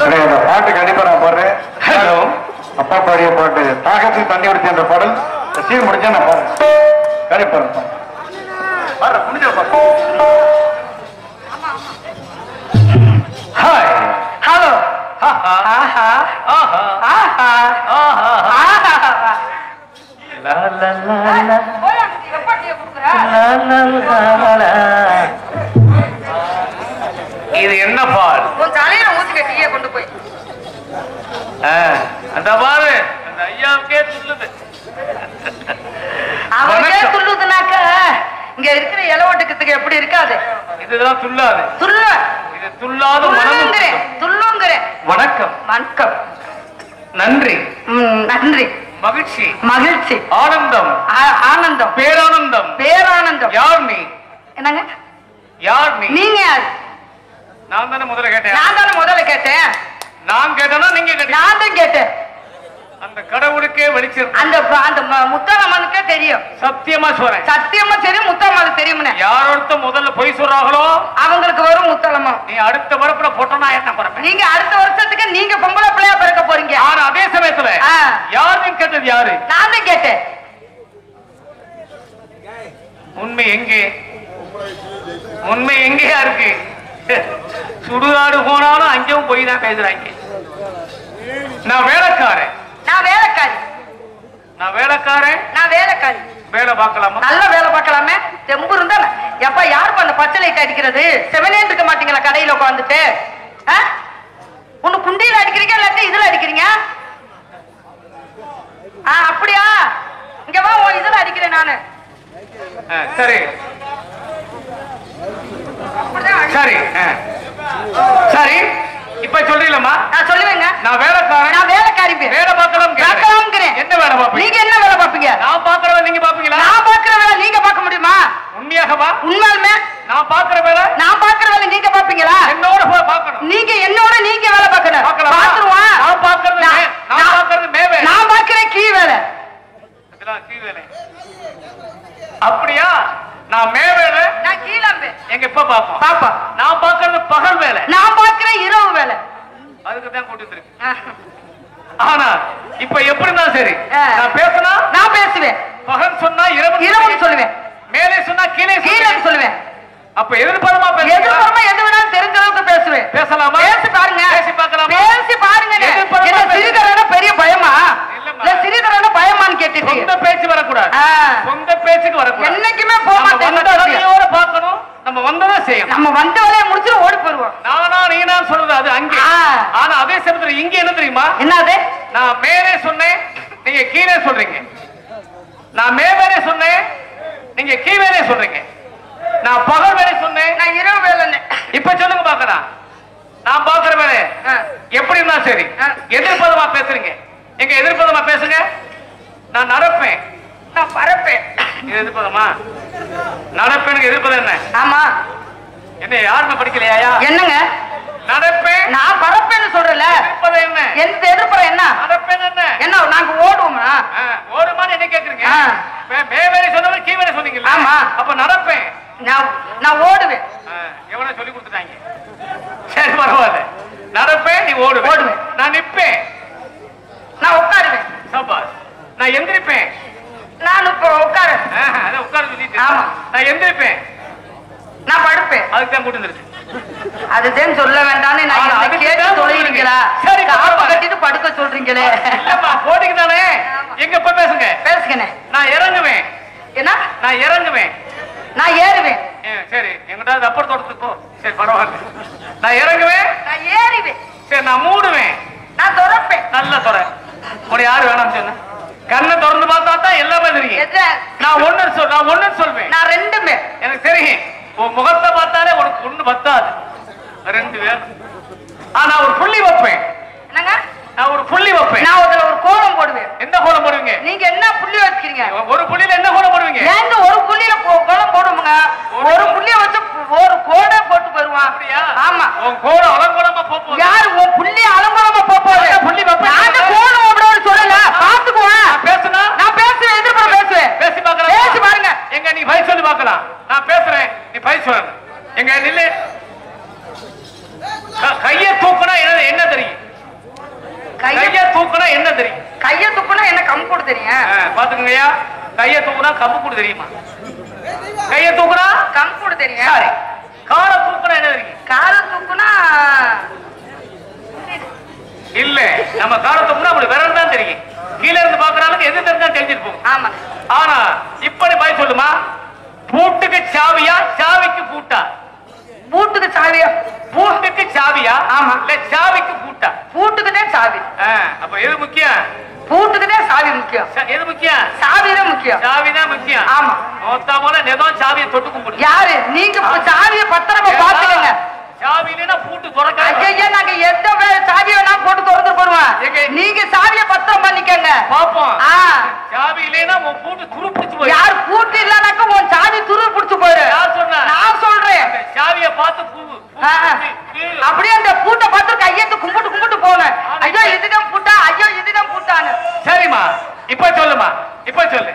அடே, இந்த பாட்டு கண்டிப்பா நான் போடுறேன் ஹலோ அப்பா பாடிய பாட்டு தாகத்தில் தண்ணி குடிச்ச என்ற பாடல் இந்த சீன் முடிச்சா நான் பாடுறேன் கண்டிப்பா பாடுறேன். பாடுறேன், முடிஞ்சா பாடுறேன். ஹாய் ஹலோ ஆஹா ஆஹா ஆஹா ஆஹா ஆஹா ஆஹா லா லா லா லா போய் அங்க எப்ப டீ குடுக்குற லா லா லா லா. இது என்ன பால் உன் தலையில ஊத்திக்க டீயை கொண்டு போய் ஆ, அந்த பாரு அந்த ஐயாவுக்கே சொல்லுது அவனுக்கே வணக்கம். துள்ளுதுனாக்க இங்க இருக்கிற இலவட்டுக்கத்துக்கு எப்படி இருக்காது இதுதான் துள்ளாது துள்ள இது துள்ளாத மனமும் துள்ளுங்கிறேன் துள்ளுங்கிறேன் வணக்கம் வணக்கம் நன்றி ம், நன்றி மகிழ்ச்சி மகிழ்ச்சி ஆனந்தம் ஆ- ஆனந்தம் பேரானந்தம் பேரானந்தம் யார் நீ என்னங்க யார் நீ நீங்க யாரு நான் தானே முதல்ல கேட்டேன் நான் தானே முதல்ல கேட்டேன் நான் கேட்டேனா நீங்க கேட்டீங்க நான் தான் கேட்டேன் அந்த கடவுளுக்கே வெளிச்சிருக்கு அந்த ப- அந்த ம- முத்தாரம்மனுக்கே தெரியும் சத்தியமா சொல்றேன் சத்தியமா தெரியும் முத்தாரம்மனுக்கு தெரியும்னு யார் ஒருத்த முதல்ல பொய் சொல்றாங்களோ அவங்களுக்கு வரும் முத்தலமம் நீ அடுத்த வரப்புல பொட்டனா என்ன பிறப்பேன் நீங்க அடுத்த வருஷத்துக்கு நீங்க பொம்பளை பிள்ளையா பிறக்க போறீங்க ஆனா அதே சமயத்துல ஆ. யாருன்னு கேட்டது யாரு நான் தான் கேட்டேன் உண்மை எங்கே உண்மை எங்கேயா இருக்கு சுடுகாடு போனாலும் அங்கேயும் போய் தான் பேசுறாங்க நான் வேலைக்காரன் நான் வேலைக்காரி நான் வேலைக்காரன் நான் வேலைக்காரி வேலை பார்க்கலாமா நல்ல வேலை பார்க்கலாமே தெம்பு இருந்தா நான்- எப்ப யாருப்பா அந்த பச்சை லைட் அடிக்கிறது செவனேன்னு இருக்க மாட்டீங்களா கடையில உட்காந்துட்டு ஒண்ணு குண்டியில அடிக்கிறீங்க இல்லாட்டி இதுல அடிக்கிறீங்க ஆ அப்படியா இங்க வா உன் இதுல அடிக்கிறேன் நானு ஆ, சரி அப்படிதான் அடி- சரி ஆ. சரி இப்ப சொல்றீங்களம்மா நான் சொல்லுவேங்க நான் வேலைக்காரன் நான் வேலைக்காரி பேர் வேலை பார்க்கலாம் கேக்குறேன். பார்க்கலாம்ங்கிறேன். என்ன வேலை பார்ப்பீங்க நீங்க என்ன வேலை பார்ப்பீங்க நான் பாக்குறவன் நீங்க பாப்பீங்களா நான் பார்க்கிற வேலை நீங்க பார்க்க முடியுமா உண்மையாகவா உண்மையாலுமே நான் பாக்குற வேலை நான் பார்க்கிற வேலை நீங்க பார்ப்பீங்களா என்னோட போய் பார்க்கணும் நீங்க என்னோட நீங்க வேலை பார்க்கணும் பார்க்கலாமா? பார்த்துருவான் நான் பார்க்கறது நான்- மே- நான் நான்- பார்க்கறது மே வேலை. நான் பார்க்கிறேன் கீ வேலை இதெல்லாம் கீழ் வேலை. அப்படியா நான் மே வேலை நான் கீழாம்பே எங்க இப்ப பாப்போம் பாப்பா நான் பாக்குறது பகல் வேலை நான் பார்க்கிறேன் இரவு வேலை அதுக்கு தான் கூட்டிட்டு இருக்கு ஆனா இப்ப எப்படி இருந்தாலும் சரி ஆ. நான் பேசினா நான் பேசுவேன் பகல் சொன்னா இரவு இரவுன்னு சொல்லுவேன் மேலே சொன்னா கீழே கீழே சொல்லுவேன். சொல்லுவேன் அப்ப எதிர்பாரமா பேசுறீங்களா? எதிர்ப்புறமா எது வேணாலும் தெரிஞ்ச அளவுக்கு பேசுவேன் பேசலாமா பேசி பாருங்க பேசி பார்க்கலாமா பேசி பாருங்க எதிர்ப்புறமா என்ன பேசு. சிறிதரன பெரிய பயமா இல்லம்மா. இல்ல சிறிதரன பயமான்னு கேட்டுட்டு சொந்த பேச்சு வரக்கூடாது ஆ. சொந்த பேச்சுக்கு வரக்கூடாது என்னைக்குமே போக நம்ம வந்த மாட்டேன் வேலையோட பார்க்கணும் நம்ம வந்ததை செய்யணும் நம்ம வந்த வேலையை முடிச்சுட்டு ஓடி போயிருவோம் நானா நீனா சொல்றது அது அங்கே ஆ. ஆனா அதே சமயத்துல இங்க என்ன தெரியுமா என்னது நான் மேலே சொன்னேன் நீங்க கீழே சொல்றீங்க நான் மேலே சொன்னேன் நீங்க கீழே சொல்றீங்க நான் பகல் வேலை சொன்னேன் நான் இரவு வேலைன்னு இப்ப சொல்லுங்க பாக்கலாம் நான் பாக்குற வேலை ஆ. எப்படி இருந்தா சரி ஆ. எதிர்ப்பதமா பேசுறீங்க எங்க எதிர்ப்பதமா பேசுங்க நான் நடப்பேன் நான் பறப்பேன் இது எதிர்ப்பதமா நடப்பேனுக்கு எதிர்ப்பது என்ன ஆமா என்ன யாருமே படிக்கலையா என்னங்க நடப்பேன் நான் பறப்பேன்னு சொல்றல எதிர்ப்பது என்ன எந்த எதிர்ப்புற என்ன நடப்பேன் என்ன என்ன நாங்க ஓடுவோமா ஆ, ஒரு மாதிரி என்ன கேக்குறீங்க ஆ. மே- மேவேலை சொன்னவர் கீவேலை சொன்னீங்கல்ல ஆமா. அப்ப நடப்பேன் நான் நான் ஓடுவேன் ஆ, எவனோ சொல்லி கொடுத்துட்டாங்க சரி பரவாயில்ல நடப்பேன் நீ ஓடுவேன் ஓடுவேன். நான் நிப்பேன் நான் உட்காருவேன் சபாஸ் நான் எந்திரிப்பேன் நான் இப்போ உட்காரு ஆஹா, அதான் உட்கார சொல்லிட்டு ஆமா. நான் எந்திரிப்பேன் நான் படுப்பேன் அதுக்கு தான் கூட்டு வந்துருச்சு அதுதான் சொல்ல வேண்டாம்னு நான் ஆனா, இதை அதுக்கு கேட்டு தான் சொல்லுவீங்களா சரி, காப்ப பரவாயில்ல. கட்டிட்டு படுக்க சொல்றீங்களே இல்லம்மா போட்டிக்கு தானே எங்க இப்ப பேசுங்க பேசுகிறேன் நான் இறங்குவேன் என்ன நான் இறங்குவேன் நான் ஏறுவேன் ஏ, சரி எங்கிட்ட அப்பர் தோட்டத்துக்கு போ சரி பரவாயில்ல நான் இறங்குவேன் நான் ஏறிவேன் சரி நான் மூடுவேன் நான் துறப்பேன் நல்ல துறை உன்னை யாரு வேணாம்னு சொன்ன கண்ணை திறந்து பார்த்தா தான் எல்லாமே தெரியும் எது? நான் ஒண்ணு சொல் நான் ஒண்ணு சொல்வேன் நான் ரெண்டுமே எனக்கு தெரியும் உன் முகத்தை பார்த்தாலே உனக்கு ஒண்ணு பத்தாது ரெண்டு பேர் ஆ நான் ஒரு புள்ளி வைப்பேன் என்னங்க நான் ஒரு புள்ளி வைப்பேன் நான் அதுல ஒரு கோலம் போடுவேன் எந்த கோலம் போடுவீங்க நீங்க என்ன புள்ளி வச்சுக்கிறீங்க ஒரு புள்ளியில என்ன கோலம் போடுவீங்க ஏங்க ஒரு புள்ளியில கோ- கோலம் போடுவோங்க ஒரு புள்ளிய வச்சு ஒரு கோடை போட்டு போயிருவான் அப்படியா ஆமா உன் கோலம் அலங்கோலமா போப்போம் யாரு உன் புள்ளி அலங்கோலமா போப்பாரு நான் புள்ளி வைப்பேன். நாங்க கோலம் அப்படின்னு சொல்லல பாத்துக்குவேன் பேசுனா நான் பேசுவேன் எதிர்ப்புறம் பேசுவேன் பேசி பார்க்கலாம் பேசி பாருங்க எங்க நீ பை சொல்லி பார்க்கலாம் நான் பேசுறேன் நீ பை சொல்லு எங்க நில்லு க- கையை தூக்குனா என்ன என்ன தெரியும் கைய- கைய தூக்குனா என்ன தெரியும் கைய துப்புனா என்ன கம் போடு தெரியும் ஆ, பாத்துக்கங்கய்யா கைய தூக்குனா கம்பு கூடு தெரியுமா கைய தூக்குனா கம் போடு தெரியும் சாரி காலை தூக்குனா என்ன தெரியும் கால தூக்குனா இல்ல நம்ம காலை தூக்குனா அப்படி விரல் தான் தெரியும் கீழே இருந்து பாக்குறாளுக்கு எது தெரிஞ்சா தெரிஞ்சிட்டு போகும் ஆமா ஆனா இப்படி பாய் சொல்லுமா பூட்டுக்கு சாவியா சாவிக்கு பூட்டா பூட்டுக்கு சாவியா பூட்டுக்கு சாவியா ஆமா. இல்ல சாவிக்கு பூட்டா பூட்டுக்கு தான் சாவி ஆ, அப்ப எது முக்கியம் பூட்டுக்கு தான் சாவி முக்கியம் ச- எது முக்கியம் சாவி தான் முக்கியம் சாவிதான் முக்கியம் ஆமா. மொத்த போல நெதம் சாவியை தொட்டு கும்பிடு யாரு நீங்க இப்ப சாவிய பத்திரமா பாத்துக்கங்க சாவி இல்லைன்னா பூட்டு திறக்க ஐயா நாங்க எந்த வே- சாவியை வேணா போட்டு திறந்து போடுவோம் எங்க? நீங்க சாவிய பத்திரம் பண்ணிக்கங்க பாப்போம் ஆ சாவி இல்லைன்னா உன் பூட்டு துருப்பிடிச்சு போய் யார் பூட்டு இல்லனாக்க உன் சாவி துரு பிடிச்சு போயிரு யார் சொன்னா? நான் சொல்றேன் அந்த சாவியை பார்த்து பூ ஆ, ஆ. அப்படியே அந்த பூட்டை பார்த்து கையெழுத்து கும்பிட்டு கும்பிட்டு போனேன் ஐயோ இதுதான் பூட்டா ஐயோ இதுதான் பூட்டான்னு சரிம்மா இப்ப சொல்லுமா இப்ப சொல்லு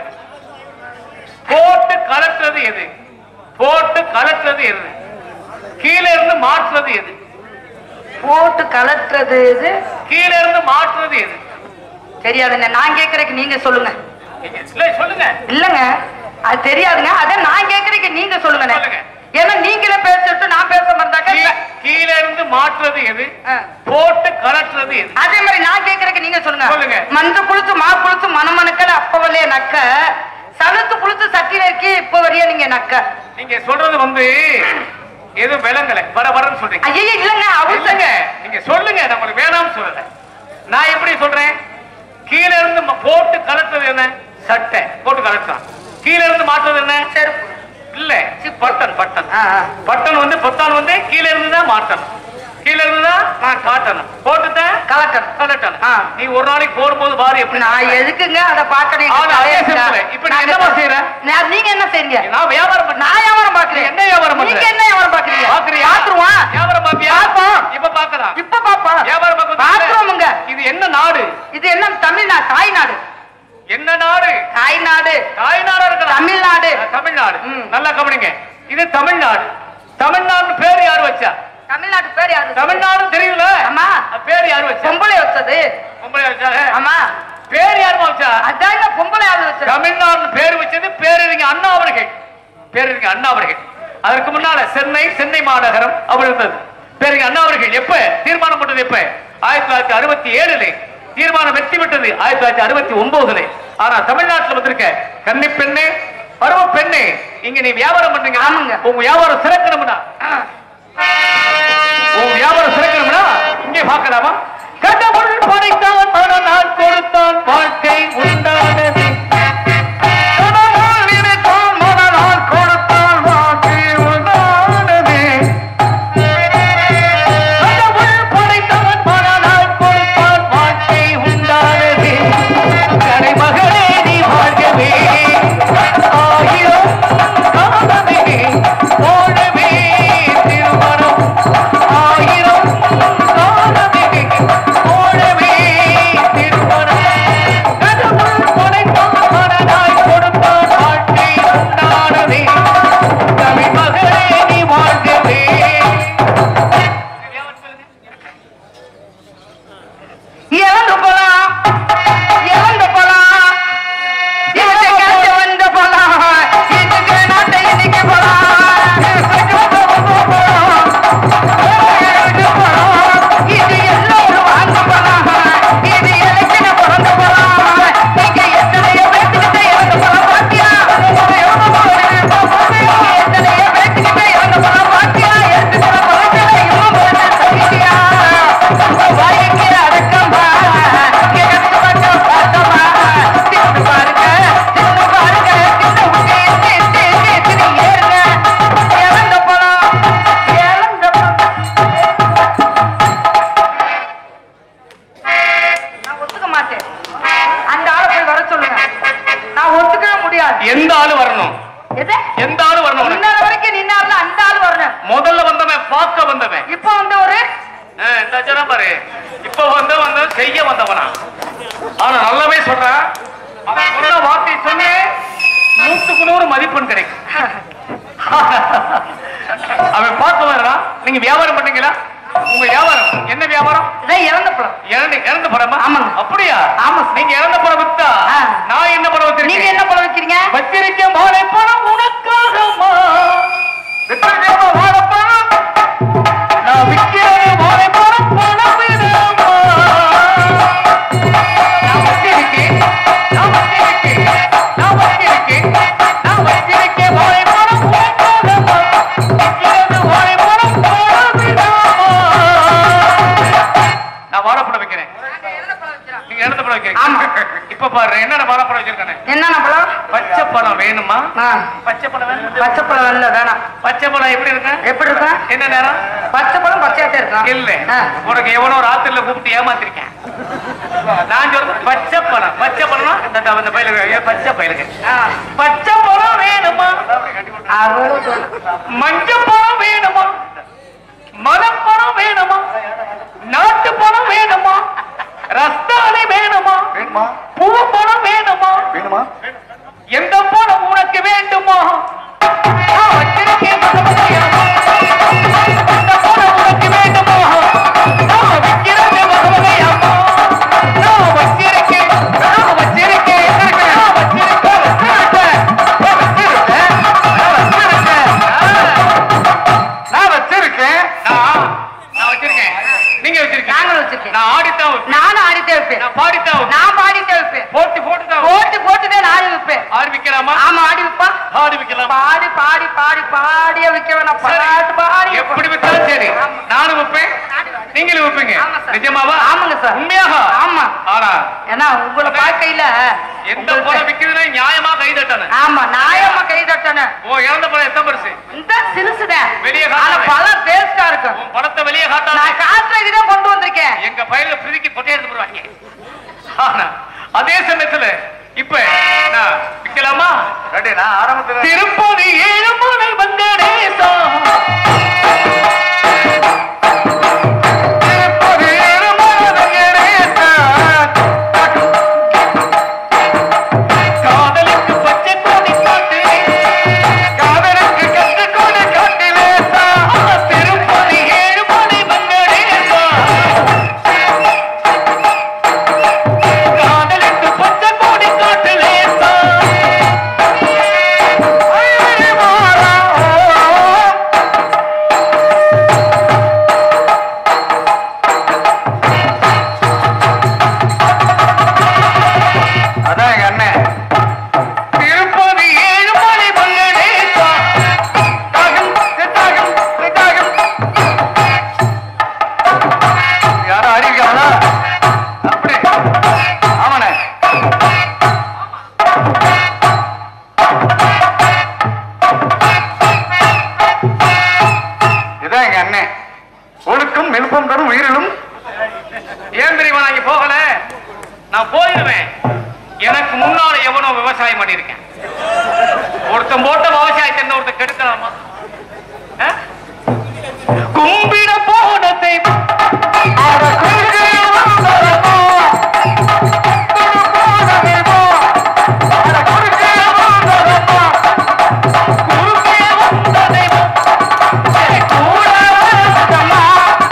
போட்டு கலட்டுறது எது போட்டு கலட்டுறது எது கீழே இருந்து மாற்றுறது எது போட்டு கலட்டுறது இது கீழே இருந்து மாற்றுறது எது தெரியாதுங்க நான் கேக்குறதுக்கு நீங்க சொல்லுங்க நீங்க- இல்ல சொல்லுங்க இல்லங்க அது தெரியாதுங்க அத நான் கேக்குறதுக்கு நீங்க சொல்லுங்க சொல்லுங்க. ஏன்னா நீங்களே பேசிட்டு நான் பேச மாட்டாக்க கீ- கீழே இருந்து மாற்றுறது எது ஆ. போட்டு கலட்டுறது எது அதே மாதிரி நான் கேக்குறதுக்கு நீங்க சொல்லுங்க சொல்லுங்க. மஞ்ச குளிச்சு மா குளிச்சு மணமணுக்கள் அப்ப வரைய நக்க சலுத்து குளிச்சு சட்டி நறுக்கி இப்ப வரைய நீங்க நக்க நீங்க சொல்றது வந்து எதுவும் விளங்கல வர வரன்னு சொல்றீங்க ஐயா இல்லங்க அவசங்க இல்லங்க நீங்க சொல்லுங்க நம்மளுக்கு வேணாம்னு சொல்லல நான் எப்படி சொல்றேன் கீழே இருந்து ம- போட்டு கலட்டுறது என்ன சட்டை போட்டு கலட்டுறான் கீழே இருந்து மாற்றுறது என்ன செருப்பு இல்ல பட்டன் பட்டன் ஆ, ஆ. பட்டன் வந்து பொத்தான் வந்து கீழே இருந்து தான் மாட்டணும் கீழே இருந்து தான் நான் காட்டணும் போட்டுட்டேன் கலக்கணும் கலட்டணும் ஆ. நீ ஒரு நாளைக்கு போடும்போது பாரு எப்படி நான் எதுக்குங்க அத பாக்கணும் ஆனா, அதே simple. இப்ப நீ என்னம்மா செய்யற? நீங்க என்ன செய்றீங்க நான் வியாபாரம் பண்ண நான் வியாபாரம் பாக்குறேன் என்ன வியாபாரம் பண்ற? நீங்க என்ன வியாபாரம் பாக்குறீங்க பாக்குறியா பாத்துருவான் வியாபாரம் பாப்பியா பாப்போம். இப்ப பாக்கலாம் இப்ப பாப்பா வியாபாரம் பார்க்க பாத்துருவோமுங்க இது என்ன நாடு இது என்ன தமிழ்நாடு தாய்நாடு என்ன நாடு தாய்நாடு தாய்நாடா இருக்கலாம் தமிழ்நாடு தமிழ்நாடு ம். நல்லா கவனிங்க இது தமிழ்நாடு தமிழ்நாடு பேர் யார் வச்சா தமிழ்நாடு பேர் யாரு தமிழ்நாடு தெரியல ஆமா. அது பேர் யார் வச்சா பொம்பளை வச்சது பொம்பளை வச்சாங்க ஆமா பேர் யார் வச்சா அதான் இந்த பொம்பளை ஆளு வச்சது தமிழ்நாடு பேர் வச்சது பேரறிஞர் அண்ணா அவர்கள் பேரறிஞர் அண்ணா அவர்கள் அதற்கு முன்னால சென்னை சென்னை மாநகரம் அப்படி இருந்தது பேரறிஞர் அண்ணா அவர்கள் எப்ப தீர்மானம் பண்ணது எப்ப ஆயிரத்தி தொள்ளாயிரத்தி அறுபத்தி ஏழுல தீர்மானம் வெற்றி பெற்றது ஆயிரத்தி தொள்ளாயிரத்தி அறுபத்தி ஒன்பதுல ஆனா தமிழ்நாட்டுல வந்திருக்க கன்னி பெண்ணே பருவ பெண்ணே இங்க நீ வியாபாரம் பண்றீங்க ஆமாங்க. உங்க வியாபாரம் சிறக்கணும்னா உன் வியாபாரம் சிறக்கணும்னா இங்கே பார்க்கலாமா கடவுள் படைத்தான் பணம் நான் கொடுத்தான் வாழ்க்கை உண்டானது கடவுள் நினைத்தான் மனம் நான் கொடுத்தான் வாழ்க்கை உண்டானது கடவுள் படைத்தவன் பணம் நான் கொடுத்தான் வாழ்க்கை உண்டானது கலைமகளே நீ வாழ்கவே ஆயிரம் காலமே ஓடவே திருமணம் ஆயிரம் காலமே ஓடவே திருமணம் கடவுள் படைத்தான் மனதாய் கொடுத்தான் வாழ்க்கை உண்டானதே கலைமகளே நீ வாழ்கவே இறந்து போலாம் இறந்து போலாம் இதுக்கு கழிச்சு வந்து போலாம் இதுக்கு நாட்டை இடிக்க போலாம் இது எல்லோரும் வாங்க போலாம் இது எலெக்ஷன் பிறந்து போலாம் நீங்க எத்தனையோ பேத்துக்கிட்ட இறந்து போலாம் பாத்தியா எத்தனையோ பேத்துக்கிட்ட இறந்து போலாம் பாத்தியா எடுத்துக்கிற பழக்கத்தை இவன் போல சரியா வாய்க்கு அடக்கமா கிழக்கு பக்கம் பார்த்தமா தின்னு பாருங்க தின்னு பாருங்க தின்னு விட்டு திட்டு திட்டு ஏறுங்க இறந்த பழம் இறந்த பழம் நான் ஒத்துக்க மாட்டேன் அந்த ஆளை போய் வர சொல்லுங்க நான் ஒத்துக்கவே முடியாது எந்த ஆளு வரணும் எது எந்த ஆளு வரணும் உனக்கு? முன்னால வரைக்கும் நின்னார்ல அந்த ஆள் வரணும் முதல்ல வந்தவன் பார்க்க வந்தவன் இப்போ வந்து ஒரு ஆ, இந்த அச்சனா பாரு இப்ப வந்து வந்து செய்ய வந்தவனா ஆனா நல்லாவே சொல்றேன் அவன் சொன்ன வார்த்தை சொன்னே நூத்துக்கு நூறு மதிப்பெண் கிடைக்கும் அவன் பார்க்க வரா நீங்க வியாபாரம் பண்ணீங்களா உங்க வியாபாரம் என்ன வியாபாரம் இதான் இறந்த பழம் இறந்து இறந்த படமா ஆமாங்க. அப்படியா ஆமா சார். நீங்க இறந்த படம் வித்தா ஆ. நான் என்ன படம் நீங்க வச்சிருக்கேன் என்ன பழம் வைக்கிறீங்க வச்சிருக்க வாழைப்பழம் உனக்காகமா வித்திருக்கேமா வாழைப்பழம் நான் விற்கிறது வாழைப்பழம் பணம் வேணுமா நான் வச்சிருக்கேன் நான் வச்சிருக்கேன் நான் வச்சிருக்கேன் நான் வச்சிருக்கேன் வாழைப்பழம் உனக்காகமா விற்கிறது வாழைப்பழம் பணம் வேணுமா நான் வாழைப்பழம் வைக்கிறேன் நீங்க எழுத பழம் ஆமா. வைக்கிறீங்க இப்ப பாரு என்னென்ன வாழைப்பழம் வச்சிருக்கானே என்னென்ன பழம் பச்சை பழம் வேணுமா ஆ, பச்சை பழம் வேணும் பச்சை பழம் இல்ல வேணாம் பச்சை பழம் எப்படி இருக்கு எப்படி இருக்கும் என்ன நேரம் பச்சை பழம் பச்சையாத்தான் இருக்கும் இல்ல ஆ. உனக்கு எவனோ ராத்திரில கூப்பிட்டு ஏமாத்திருக்கேன் நான் சொல்றது பச்சை பழம் பச்சை பழம் இந்த இந்த- இந்த பயிலுக்கு ஏ, பச்சை பயிலுக்கு ஆ, பச்சை பழம் வேணுமா அவ்வளவு தூரம். மஞ்சள் பழம் வேணுமா மலப்பழம் வேணுமா நாட்டு பழம் வேணுமா ரஸ்தாலி வேணுமா வேணுமா பூ பழம் வேணுமா வேணுமா எந்த பணம் உனக்கு வேண்டுமா நான் வச்சிருக்கேன் பகவதியம்மா. எந்த பணம் உனக்கு வேண்டுமா நான் விற்கிறது பகவதியம்மா. நான் வச்சிருக்கேன், நான் வச்சிருக்கேன், நான் வச்சிருக்கேன், வச்சிருக்கேன், நான் வச்சிருக்கேன், நான் வச்சிருக்கேன். நான் வச்சிருக்கேன் நான் நான் வச்சிருக்கேன் நீங்க வச்சிருக்கீங்க நாங்களும் வச்சிருக்கேன். நான் ஆடித்தான் வைப்பேன். நானும் ஆடிட்டே வைப்பேன் நான் பாடித்தான் வைப்பேன். நான் பாடிட்டே வைப்பேன் போட்டு போட்டு தான் வைப்பேன். போட்டு போட்டுதான் நான் ஆடி வைப்பேன் ஆரம்பிக்கலாமா ஆமா ஆடி வைப்பா ஆரம்பிக்கலாமா பாடி பாடி பாடி பாடிய வைக்க வேணாம் சரி. பாட்டு பாடி எப்படி விட்டாலும் சரி நானும் வைப்பேன் நீங்களும் வைப்பீங்க ஆமா சார். நிஜமாவா ஆமாங்க சார். உண்மையாக ஆமா ஆனா ஏன்னா உங்களை பார்க்கையில எந்த பழம் விக்குதுன்னா நியாயமா கை தட்டணும் ஆமா நாயம்மா கை தட்டணும் ஓ இறந்த பழம் எத்தனை பெருசு இந்த சிறுசுதான் வெளிய ஆனா காட்டாத. பழம் டேஸ்டா இருக்கும் உன் பழத்தை வெளியே காட்டாத நான் காட்டுறதுக்கு தான் கொண்டு வந்திருக்கேன் எங்க பயில பிரிக்கி பொட்டை எடுத்து போடுவாங்க ஆனா அதே சமயத்துல இப்ப நான் விக்கலாமா ரெடி நான் ஆரம்பத்துல திருப்பதி ஏழுமலை வெங்கடேசா திருப்பதி ஏழுமலை வெங்கடேசா காதலுக்கு பச்சை கொடி காட்டு காதலுக்கு கட்டு கொடி காட்டு லேசா திருப்பதி ஏழுமலை வெங்கடேசா காதலுக்கு பச்சை கொடி காட்டு லேசா ஐயரே மாறா அதான் எங்க அண்ணன் திருப்பதி ஏழுமலை வெங்கடேசா தாகம் தாகம் தாகம் யாரும் அறிவிக்காங்களா அப்படி ஆமாண்ணே இதான் எங்க அண்ணன் ஒழுக்கம் விருப்பம் தரும் உயிரிலும் ஏன் தெரியுமா நான் இங்க போகல நான் போயிருவேன் எனக்கு முன்னால எவனோ விவசாயம் பண்ணியிருக்கேன் ஒருத்தன் போட்ட விவசாயத்தை என்ன ஒருத்தன் கெடுக்கலாமா ஆ? கும்பிட போன தெய்வம் அட குறுக்கே வந்ததம்மா. கும்பிட போன தெய்வம் அட குறுக்கே வந்ததம்மா. குறுக்கே வந்த தெய்வம் என் கூட வந்ததம்மா.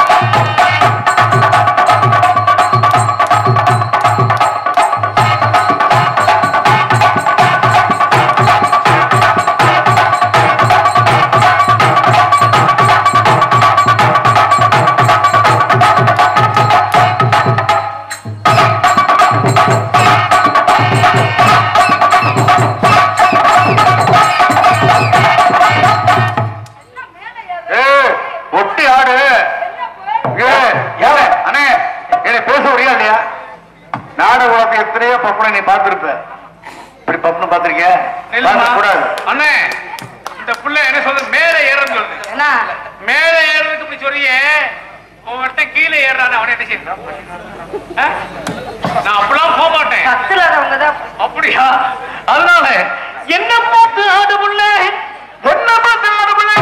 ஏ ஒட்டி ஆடு ஏ ஏலே அண்ணே என்னை பேச முடியா இல்லையா நாடக உலகத்தை எத்தனையோ பப்பனை நீ பார்த்திருப்ப இப்படி பப்பனை பார்த்திருக்கிய நில்லுமா. கூடாது அண்ணே இந்த புள்ள என்ன சொல்றது மேல ஏறன்னு சொல்லுது என்ன மேல ஏறதுக்கு இப்படி சொல்றியே ஒவ்வொருத்தன் கீழே ஏறானே அவனை என்ன செய்யணும் ஆ? நான் அப்படிலாம் போக மாட்டேன் கத்துலவங்க தான் அப்படியா அதனால என்ன பார்த்து ஆடு புள்ள என்ன பார்த்து ஆடு புள்ள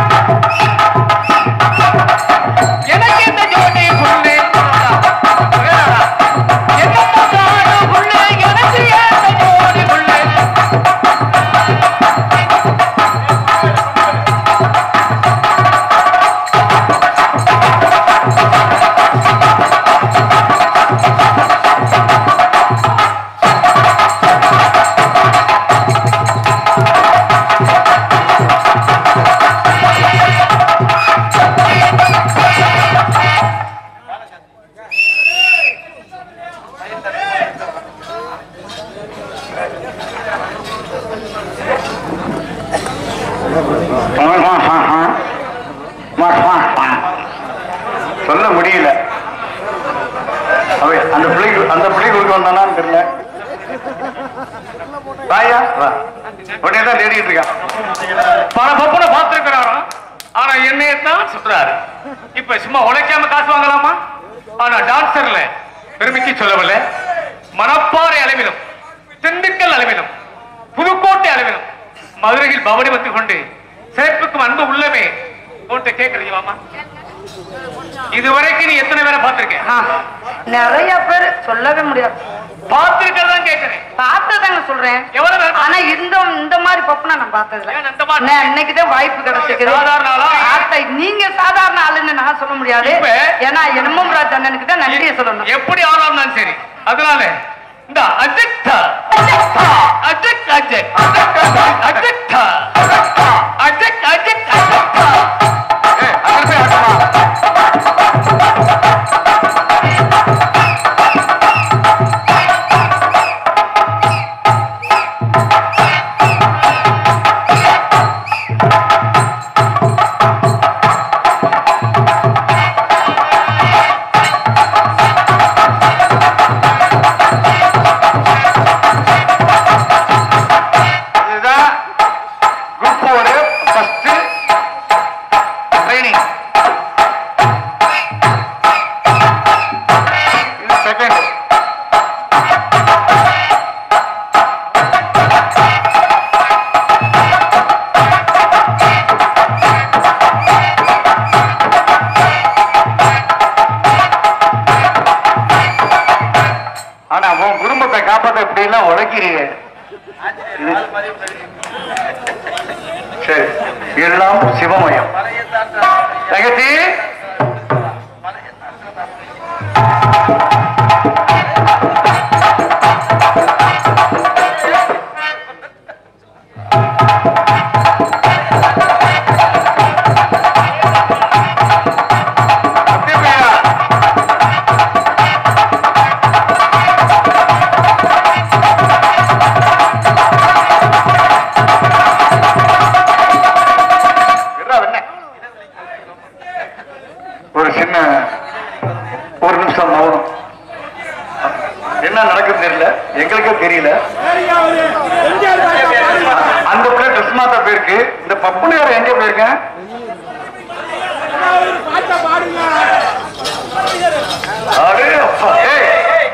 எனக்கு என்ன ஜோடி புள்ளே என்ன பார்த்து ஆடு புள்ள எனக்கு ஏத்த ஜோடி புள்ளே சொல்ல முடியல அவன் அந்த பிள்ளைக்கு அந்த பிள்ளை கொடுக்க வந்தானான்னு தெரியல வாயா வா உடனே தான் தேடிட்டு இருக்கான் பல பப்புன பார்த்திருக்கிறாராம் ஆனா என்னைய தான் சுத்துறாரு இப்ப சும்மா உழைக்காம காசு வாங்கலாமா ஆனா டான்சர்ல பெருமைக்கு சொல்லவில்லை மணப்பாறை அளவிலும் திண்டுக்கல் அளவிலும் புதுக்கோட்டை அளவிலும் மதுரையில் பவனி வந்து கொண்டு சிறப்புக்கும் அன்பு உள்ளமே உன்கிட்ட கேட்கறது மாமா இதுவரைக்கும் நீ எத்தனை பேரை பார்த்திருக்க ஆ, நிறைய பேர் சொல்லவே முடியாது பார்த்திருக்கிறதா கேட்கிறேன் பார்த்ததாங்க சொல்றேன் எவ்வளவு பேர் ஆனா இந்த இந்த மாதிரி பப்புனா நான் பார்த்ததுல ஏன் இந்த மாதிரி? நான் இன்னைக்குதான் வாய்ப்பு கிடைச்சிருக்குது சாதாரண ஆளா? ஆத்த, நீங்க சாதாரண ஆளுன்னு நான் சொல்ல முடியாது இப்ப? ஏன்னா என்எம் ராஜ் அண்ணனுக்கு தான் நன்றியை சொல்லணும் எப்படி ஆளாம் சரி அதனால இந்த அஜெக்டா அஜெக்ட் அஜெக்ட் அஜெக்டா அஜெக்ட் அஜெக்ட் அஜெக்டா ஏய், அங்க போய் ஆட்டமா இதுதான் குரூப் ஒரு ஃபர்ஸ்ட் ட்ரைனிங் இது செகண்ட் ஆனா உன் குடும்பத்தை காப்பாத்த இப்படி எல்லாம் உழைக்கிறீங்க சரி எல்லாம் சிவமயம் தகச்சி சத்யபிரியா, இருடா, வெண்ணே. ஒரு சின்ன ஒரு நிமிஷம் மௌனம் என்ன நடக்குது தெரியல எங்களுக்கே தெரியல அந்த பிள்ளை ட்ரெஸ் மாத்தா போயிருக்கு இந்த பப்புனியார் எங்க போயிருக்கேன் அடே அப்பா, ஏய்.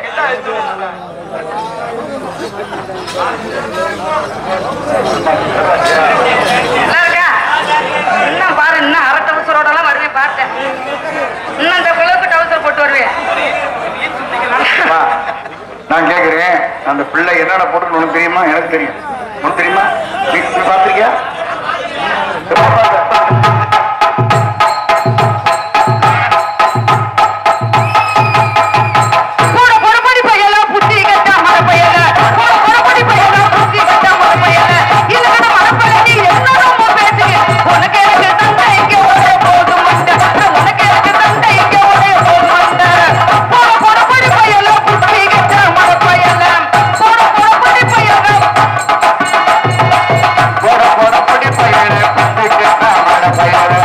நல்லா இருக்கா இன்னும் பாரு இன்னும் அரை டவுசரோட எல்லாம் வருவேன் பார்த்தேன் இன்னும் இந்த குளவுக்கு டவுசர் போட்டு வருவேன் அம்மா, நான் கேக்குறேன் அந்த பிள்ளை என்னென்ன போட்டு உனக்கு தெரியுமா எனக்கு தெரியும் உனக்கு தெரியுமா நீ நீ பார்த்திருக்கியா எப்ப பார்த்த? கூட பொறுப்படி பையல புத்தி கட்டா மர பையல கூட பொறுப்படி பையல புத்தி கட்டா மர பையல இல்ல மர பையல என்னடா பேசுங்க உனக்கு எனக்கு தந்தை இங்க ஒரே போது மண்ட உனக்கு எனக்கு தந்தை இங்க ஒரே போது மண்ட கூட பொறுப்படி பையல புத்தி கட்டா மர பையல கூட பொறுப்படி பையல போட போட படி பையனே, புத்தி கெட்ட மட பையனே.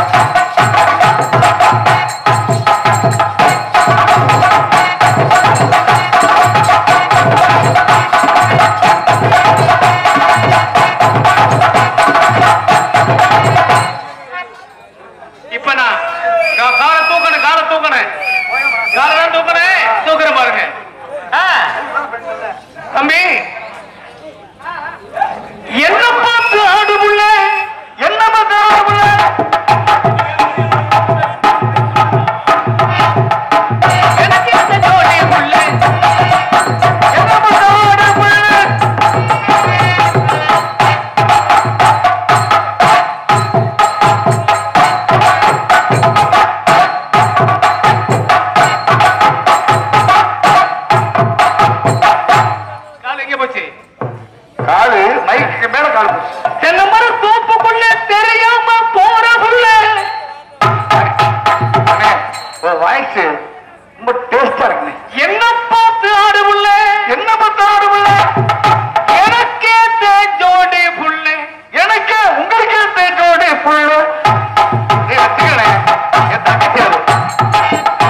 இப்ப நான் நான் காலை தூக்கணும் காலை தூக்கணும் காலை தான் தூக்கணும் தூக்குறேன் பாருங்க ஆ. தம்பி என்ன பார்த்து ஆடு புள்ள என்ன பார்த்து ஆடு புள்ள எனக்கு இந்த ஜோடி புள்ள என்ன பார்த்து ஆடு புள்ள கால் எங்க போச்சு காலு மைக்கு மேல கால் போச்சு. தென்னை மர தோப்புக்குள்ள தெரியாம போற புள்ள அண்ணே, உன் வாய்ஸ் ரொம்ப டேஸ்டா இருக்குண்ணே என்ன பார்த்து ஆடு புள்ள என்ன பார்த்து ஆடு புள்ள எனக்கே ஜோடி புள்ள எனக்கு உங்களுக்கே தேட்டோட புள்ள நீ வச்சுக்கணே என் தங்கச்சி அது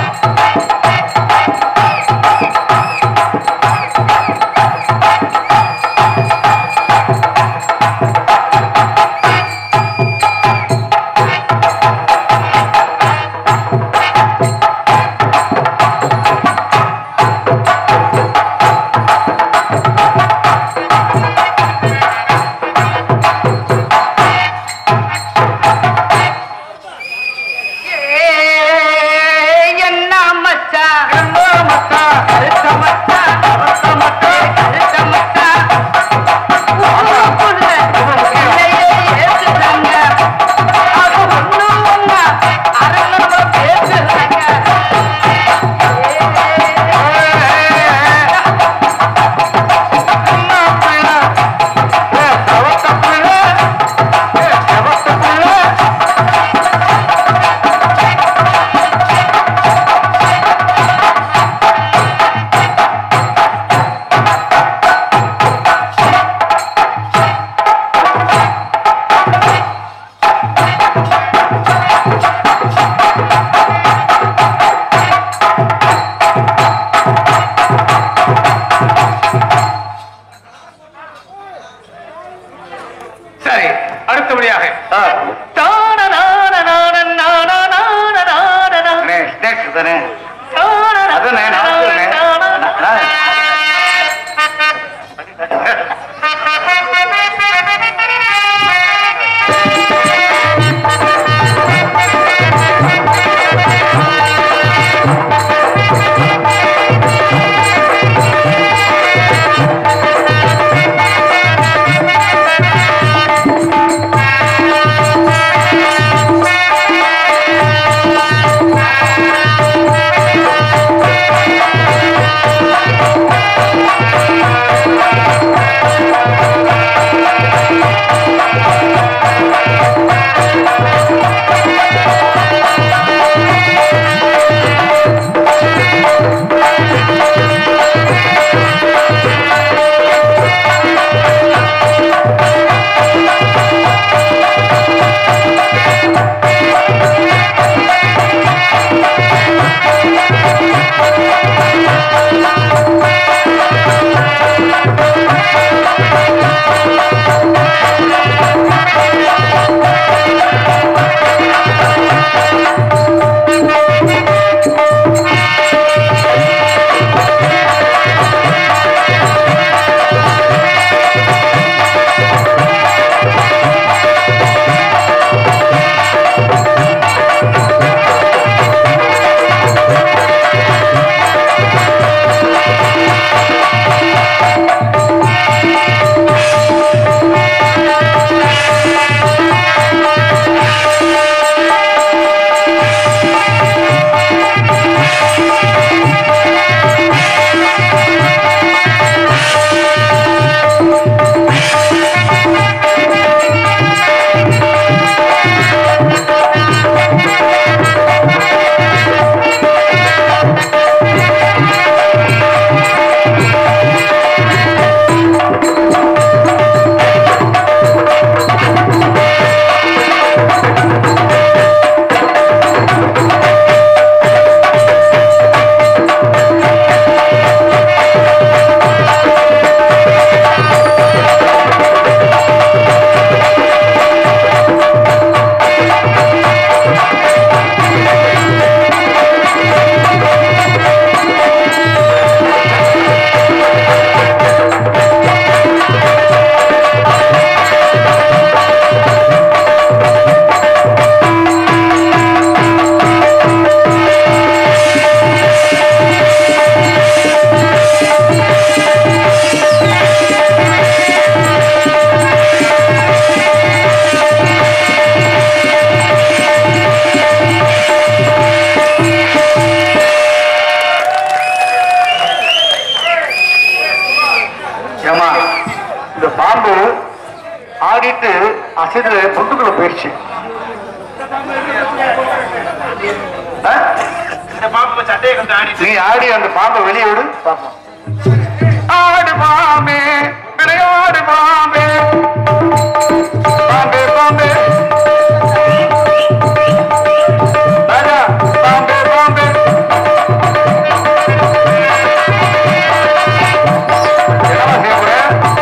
அதானே அதானே நான் சொல்றேன். நான்- நான்- ஏமா இந்த பாம்பு ஆடிட்டு அசைதுல பொட்டுக்குள்ள போயிடுச்சு ஆ? இந்த பாம்பு சட்டையை கொஞ்சம் ஆடிட்டு நீ ஆடி அந்த பாம்பை வெளியே விடு பாப்போம் ஆடு பாம்பே விளையாடு பாம்பே பாம்பே பாம்பே ராஜா பாம்பே பாம்பே என்னம்மா செய்ய போற?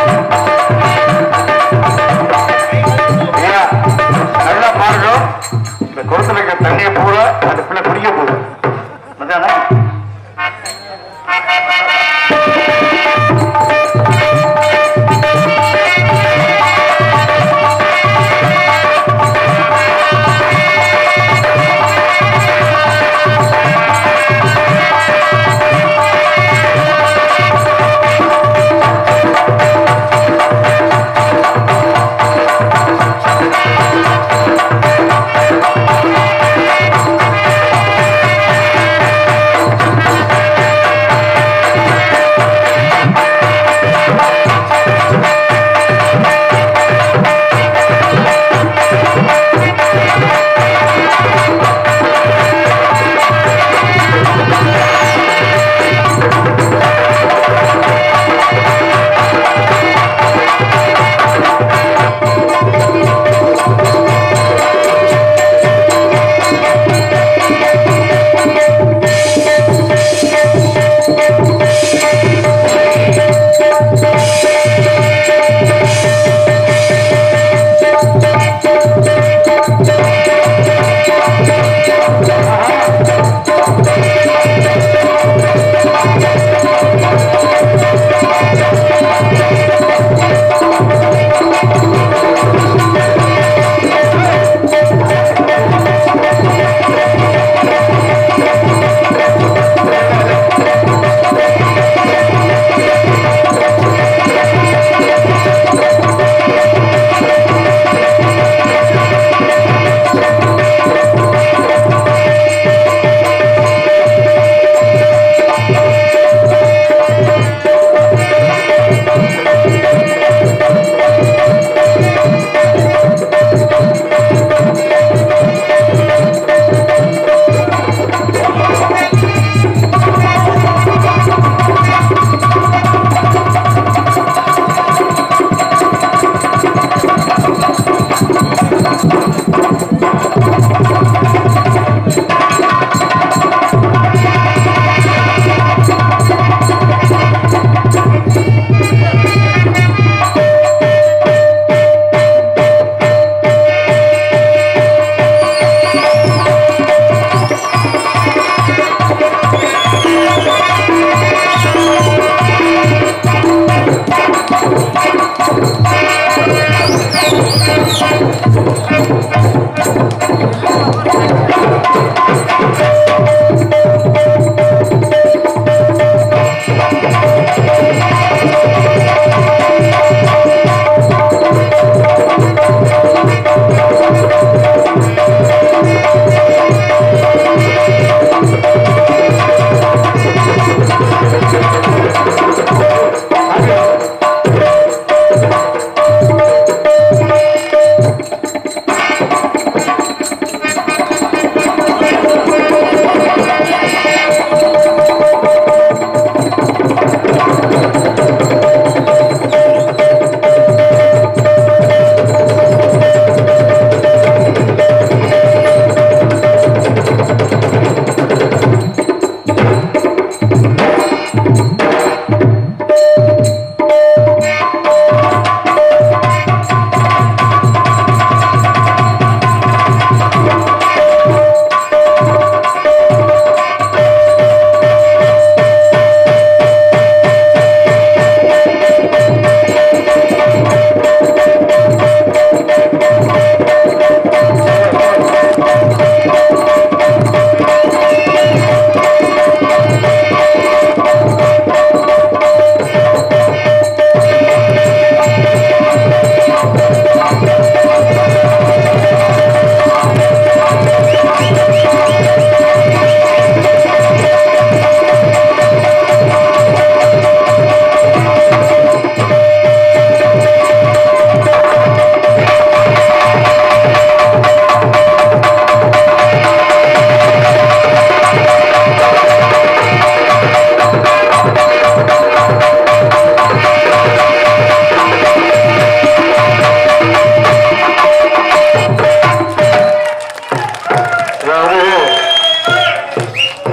ஐயா, நல்லா பாருங்க இந்த குளத்துல இருக்கிற தண்ணியை பூரா அந்த பிள்ளை குடிக்க போகுது அதானே ஆ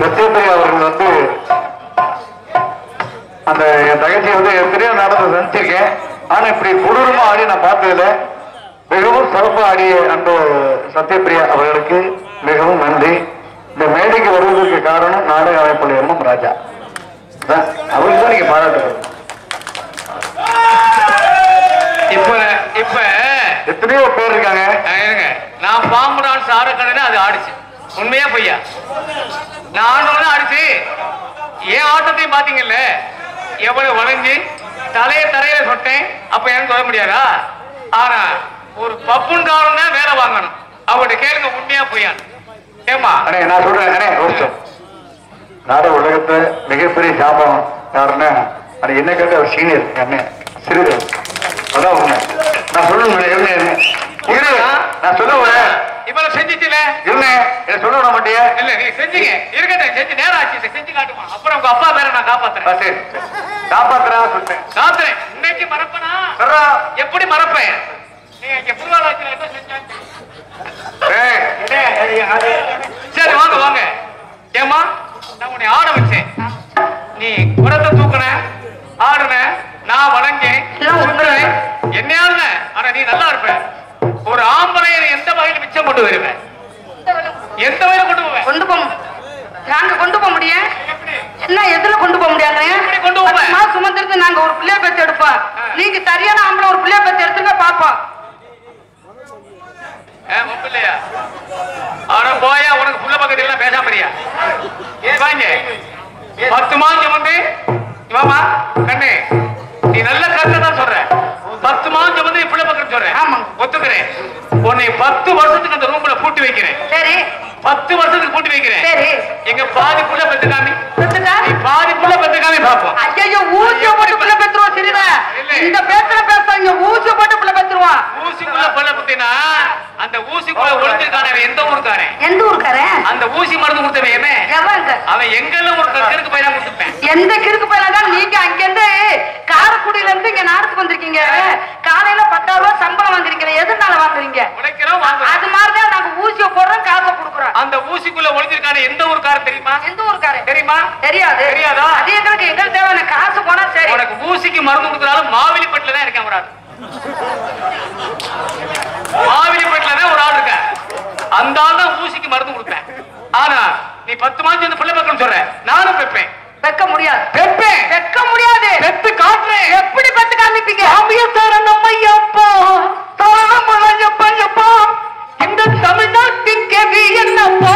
சத்யபிரியா அவர்கள் வந்து அந்த என் தகச்சி வந்து எத்தனையோ நாடகம் சந்திச்சிருக்கேன் ஆனா இப்படி கொடூரமா ஆடி நான் பார்த்ததில்ல மிகவும் சிறப்பா ஆடிய அந்த சத்யபிரியா அவர்களுக்கு மிகவும் நன்றி இந்த மேடைக்கு வருவதற்கு காரணம் நாடக அமைப்பாளர் எம் எம் ராஜா அதான், அவருக்கு தான் நீங்க பாராட்டுறது இப்ப இப்ப எத்தனையோ பேர் இருக்காங்க அஹ் இருங்க நான் பாம்பு டான்ஸ் ஆட கடையில அது ஆடிச்சு உண்மையா பொய்யா நான் ஆடணும்னு ஆடிச்சு என் ஆட்டத்தையும் பாத்தீங்கல்ல எவ்வளவு வளைஞ்சு தலைய தரையில சொட்டேன் அப்ப எனக்கு சொல்ல முடியாதா ஆனா ஒரு பப்புன்காரன் தான் வேலை வாங்கணும் அவர்கிட்ட கேளுங்க உண்மையா பொய்யான்னு ஏமா அண்ணே நான் சொல்றேன் அண்ணே ஒரு நிமிஷம். நாடக உலகத்துல மிகப்பெரிய சாபம் யாருன்னா அது என்ன கேட்ட ஒரு சீனியர் அண்ணன் சிறிது அதான் உண்மை நான் சொல்லுங்க இருங்க இருங்க. இரு நான் சொல்லுவேன் இவ்வளவு செஞ்சிச்சுல இருங்க என்ன சொல்ல விட மாட்டியா இல்ல நீ செஞ்சீங்க இருக்கட்டும் செஞ்சு நேரம் ஆச்சு இதை செஞ்சு காட்டுமா அப்புறம் உங்க அப்பா பேரை நான் காப்பாத்துறேன் சரி காப்பாத்துறா சொல்லிட்டேன் காத்துறேன் இன்னைக்கு மறப்பனா சொல்றா எப்படி மறப்பேன் நீங்க இங்க புதுவாளாச்சில என்ன செஞ்சாங்க ஏய், சரி வாங்க வாங்க ஏமா நான் உன்னை ஆட வச்சேன் நீ குடத்தை தூக்குன ஆடுன நான் வணங்கேன் எல்லாம் உண்மை. சுத்துறேன் என்னையால ஆனா நீ நல்லா இருப்ப ஒரு ஆம்பளைய நீ எந்த வகையில மிச்சம் கொண்டு வருவேன் எந்த வகையில கொண்டு போவேன் கொண்டு போக நாங்க கொண்டு போக முடியும் எப்படி என்ன எதுல கொண்டு போக முடியாது எப்படி கொண்டு போவ? பத்து மாசம் சுமந்திருந்து நாங்க ஒரு பிள்ளைய பெத்து எடுப்போம் நீங்க சரியான ஆம்பளை ஒரு பிள்ளைய பெத்து எடுத்துங்க பாப்போம் ஏ, உன் பிள்ளையா ஆனா போயா உனக்கு புள்ள பக்கத்துல எல்லாம் பேசாம இருக்கியா? ஏன் வாங்க பத்து மாஞ்சம் வந்து இவாமா கண்ணே நீ நல்ல கருத்தை தான் சொல்ற பத்து மாஞ்சம் வந்து புள்ள பக்கம் சொல்றேன் ஆமாங்க. ஒத்துக்கிறேன் உன்னை பத்து வருஷத்துக்கு அந்த ரூம்ல பூட்டி வைக்கிறேன் சரி பத்து வருஷத்துக்கு பூட்டி வைக்கிறேன் சரி எங்க பாதி புள்ள பெத்துக்காமி பெத்துட்டா நீ பாதி புள்ள பெத்துக்காமி பாப்போம் ஐயோ ஊசிய போட்டு பிள்ளை பெத்துருவோம் சிறித இல்ல. இந்த பேசுற பேசுறாங்க ஊசிய போட்டு பிள்ளை பெத்துருவான் ஊசிக்குள்ள புள்ள பத்தினா அந்த ஊசிக்குள்ள ஒளிஞ்சிருக்கான எந்த ஊருக்காரன் எந்த ஊருக்காரன் அந்த ஊசி மருந்து கொடுத்தவன் எவன் எவங்க அவன் எங்கெல்லாம் ஒரு கிறுக்கு பையனா கொடுத்துப்பேன் எந்த கிறுக்கு பையனாதான் நீங்க அங்கிருந்து காரக்குடியில இருந்து இங்க நாட்டுக்கு வந்திருக்கீங்க காலையில பத்தாயிரம் ரூபாய் சம்பளம் வாங்குறீங்க எதனால வாங்குறீங்க உழைக்கிறோம் வாங்குறோம் அது மாதிரிதான் நாங்க ஊசிய போடுறோம் காசை கொடுக்குறோம் அந்த ஊசிக்குள்ள ஒளிஞ்சிருக்கான எந்த ஊருக்காரன் தெரியுமா எந்த ஊருக்காரன் தெரியுமா தெரியாது தெரியாதா? அது எங்களுக்கு எங்களுக்கு தேவையான காசு போனா சரி உனக்கு ஊசிக்கு மருந்து கொடுக்குறாலும் மாவிலிப்பட்டில தான் இருக்கேன் ஒரு ஆள் மாவிலிப்பட்டில தான் ஒரு ஆள் இருக்க அந்த ஆள் தான் ஊசிக்கு மருந்து கொடுப்பேன் ஆனா நீ பத்து மாஞ்சு இந்த பிள்ளை பக்கம் சொல்ற நானும் பெப்பேன் வைக்க முடியாது பெப்பேன் வைக்க முடியாது பெத்து காட்டுறேன் எப்படி பெத்து காமிப்பீங்க ஐயப்பா தாராமலையப்பையப்பா இந்த தமிழ்நாட்டின் கவி என்னப்பா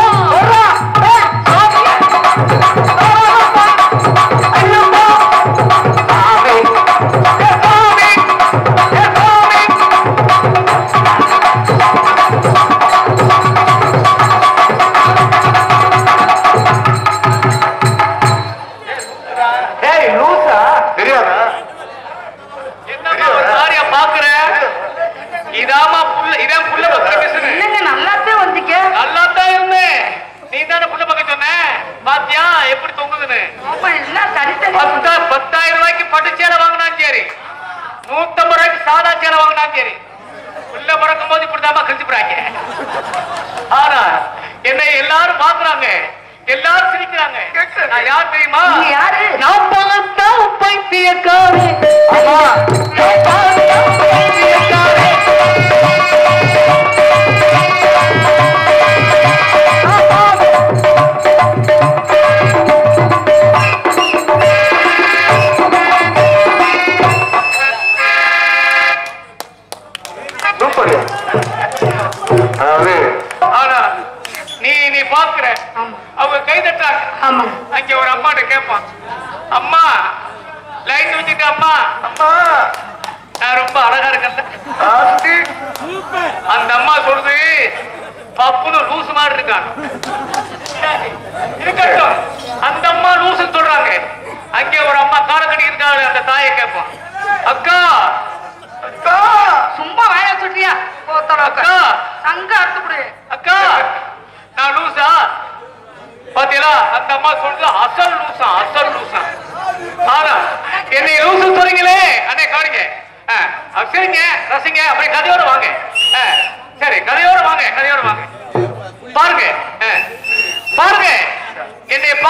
ஏய் லூசா தெரியாதா என்னம்மா ஒரு காரியா பாக்குற இதாமா புள்ள இதான் புள்ள பக்கம் பேசுறேன் என்னங்க நல்லாத்தே வந்தீங்க நல்லா தான் இருந்தேன் நீ தானே புள்ள பக்கம் சொன்ன பாத்தியா எப்படி தொங்குதுன்னு ஆமா எல்லாம் தனித்தனி பத்தா பத்தாயிரம் ரூபாய்க்கு பட்டு சேலை வாங்கினா சரி நூத்தம்பது ரூபாய்க்கு சாதா சேலை வாங்கினா சரி புள்ள பிறக்கும் போது இப்படிதாம்மா கழிச்சு போறாங்க ஆனா என்னை எல்லாரும் பாக்குறாங்க எல்லாரும் சிரிக்கிறாங்க நான் யார் தெரியுமா நீங்க யாரு நான் பார்த்தா பைத்தியக்காரே ஆமா நான் பார்த்தா பைத்தியக்காரே சூப்பர் அதாவது ஆனா நீ நீ பாக்குற ஆமா. அவங்க கை தட்டுறாங்க ஆமா அங்க ஒரு அம்மாட்ட கேட்பான் அம்மா லைட் வச்சுட்டு அம்மா அம்மா நான் ரொம்ப அழகா இருக்கேன் ஆஸ்தி அந்த அம்மா சொல்லுது பப்புன்னு லூசு மாதிரி இருக்கான் இருக்கட்டும் அந்த அம்மா லூசு சொல்றாங்க அங்கே ஒரு அம்மா காரக்கடி இருக்காள் அந்த தாயை கேட்பான் அக்கா அக்கா சும்மா வாய சுட்டியா போத்தலோக்க அக்கா அங்க அறுத்துப்படு அக்கா நான் லூசா பாத்தீங்களா அந்த அம்மா சொல்றது அசல் லூசா அசல் லூசா ஆனா என்னை லூசு சொல்றீங்களே அண்ணே காணுங்க ஆ, அது சரிங்க ரசிங்க அப்படியே கதையோட வாங்க ஆ, சரி கதையோட வாங்க கதையோட வாங்க பாருங்க ஆ, பாருங்க என்னை பா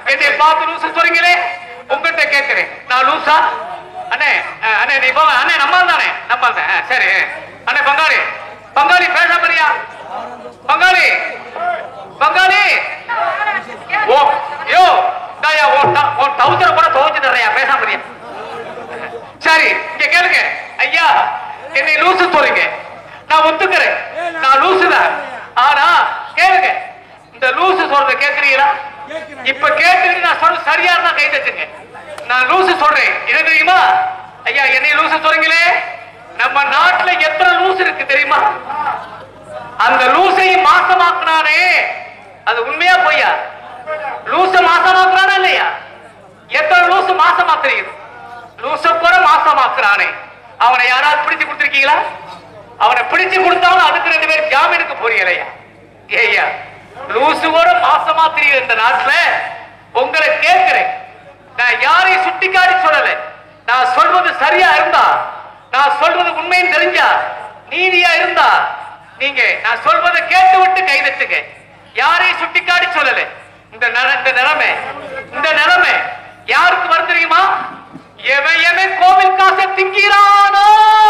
என்னை பார்த்து லூசு சொல்றீங்களே உங்ககிட்ட கேட்கிறேன் நான் லூசா அண்ணே அஹ், அண்ணே நீ போங்க அண்ணே நம்ம தானே நம்ம தான் அஹ், சரி அண்ணே பங்காளி பங்காளி பேச மரியா பங்காளி பங்காளி ஓ யோ தாயா ஓ ட- ஓ டவுசர் கூட துவைச்சு தரையா பேச மரியா சரி இங்க கேளுங்க ஐயா என்னை லூசு சொல்றீங்க நான் ஒத்துக்கிறேன் நான் லூசு தான் ஆனா கேளுங்க இந்த லூசு சொல்றத கேக்குறீங்களா இப்ப கேட்டுட்டு நான் சொல்றது சரியா இருந்தா கை தட்டுங்க நான் லூசு சொல்றேன் என்ன தெரியுமா ஐயா என்னை லூசு சொல்றீங்களே நம்ம நாட்டுல எத்தனை லூசு இருக்கு தெரியுமா அந்த லூசையும் மாசமாக்குனானே அது உண்மையா பொய்யா லூச மாசமாக்குறானா இல்லையா எத்தனை லூசு மாசமா தெரியுது லூச கூட மாசமாக்குறானே அவனை யாராவது பிடிச்சு கொடுத்திருக்கீங்களா அவனை பிடிச்சு கொடுத்தாலும் அதுக்கு ரெண்டு பேர் ஜாமீனுக்கு போறீங்களையா ஏய்யா லூசு கூட மாசமா தெரியுது இந்த நாட்டுல உங்களை கேட்கிறேன் நான் யாரையும் சுட்டிக்காட்டி சொல்லல நான் சொல்வது சரியா இருந்தா நான் சொல்வது உண்மைன்னு தெரிஞ்சா நீதியா இருந்தா நீங்க நான் சொல்வதை கேட்டு விட்டு கை தட்டுங்க யாரையும் சுட்டிக்காட்டி சொல்லல இந்த நட- இந்த நிலைமை இந்த நிலைமை யாருக்கு வரும் தெரியுமா எவன் எவன் கோவில் காசை திங்கிறானோ